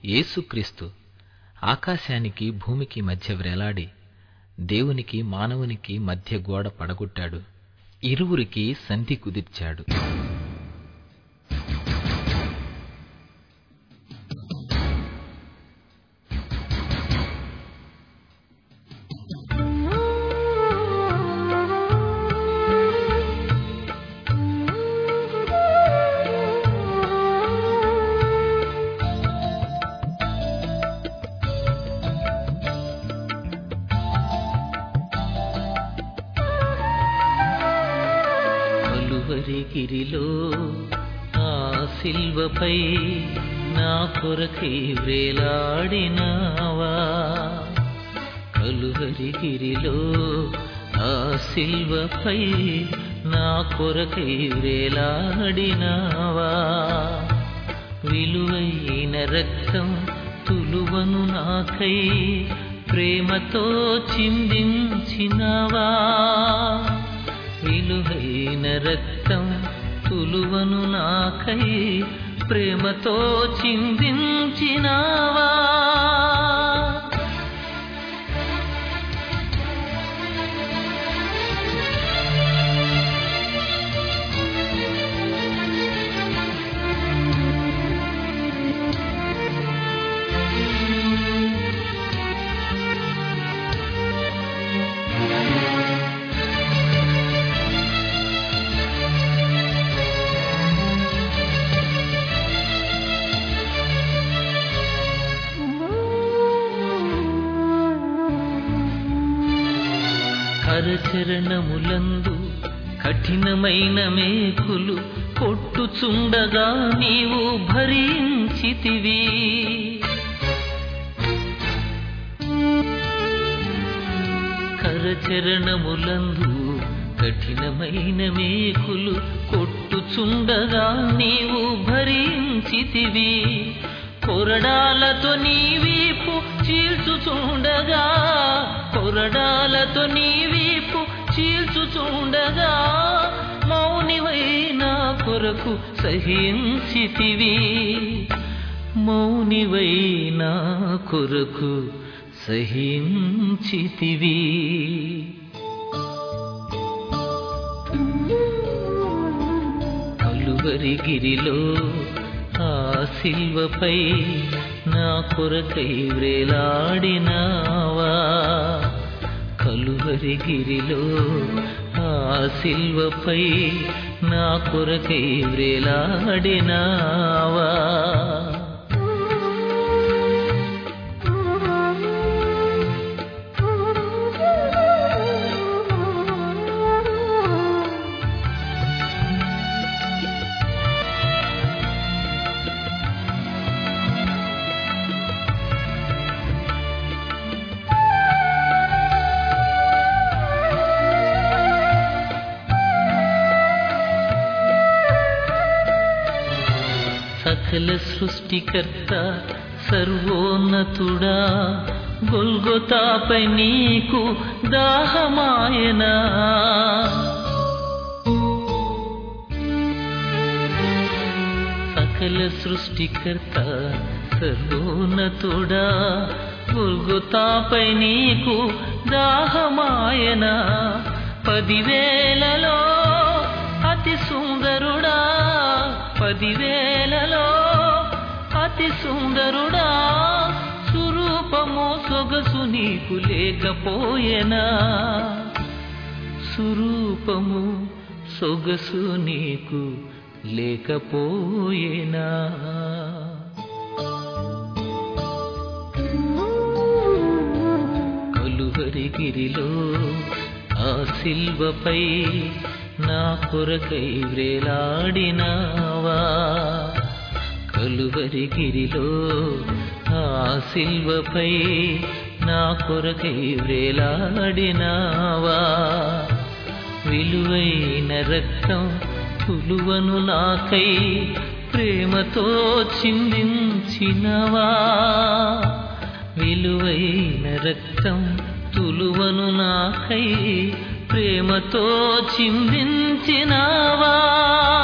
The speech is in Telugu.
యేసుక్రీస్తు ఆకాశానికి భూమికి మధ్య వ్రేలాడి దేవునికి మానవునికి మధ్య గోడ పడగొట్టాడు ఇరువురికి సంధి కుదిర్చాడు కలువరిగిరిలో ఆ సిల్వపై నా కొరకై వ్రేలాడినావా కలువరిగిరిలో ఆ సిల్వపై నా కొరకై వ్రేలాడినావా విలువైన రక్తం తులువను నాకై ప్రేమతో చిందించినవా విలువైన రక్తం తులువను నాకై ప్రేమతో చిందించినావా కరచరణములందు కఠినమైన మేకులు కొట్టుచుండగా నీవు భరించితివి కరచరణములందు కఠినమైన మేకులు కొట్టుచుండగా నీవు భరించితివి కొరడాలతో నీ వీపు చీల్చుచుండగా కొరడాలతో నీ వీపు చీల్చుచుండగా మౌనివై నా కొరకు సహించితివి మౌనివై నా కొరకు సహించితివి కలువరిగిరిలో ఆ సిల్వపై నా కొరకై వ్రేలాడినావా కలువరిగిరిలో ఆ సిల్వపై నా కొరకై వ్రేలాడినావా సకల సృష్టికర్త సర్వోన్నతుడా గొల్గొతాపై నీకు దాహమాయనా సకల సృష్టికర్త సర్వోన్నతుడా గొల్గొతాపై నీకు దాహమాయనా పదివేలలో అతి సుందరుడా పదివేలలో అతి సుందరుడా సురూపము సొగసు నీకు లేకపోయేనా సురూపము సొగసు నీకు లేకపోయేనా కలువరిగిరిలో ఆ సిల్వపై నా కొరకై వ్రేలాడినావా కలువరిగిరిలో ఆ సిల్వపై నా కొరకై వ్రేలాడినావా విలువైన రక్తం తులువను నాకై ప్రేమతో చిందించినవా విలువైన రక్తం తులువను నాకై ప్రేమతో చిందించినావా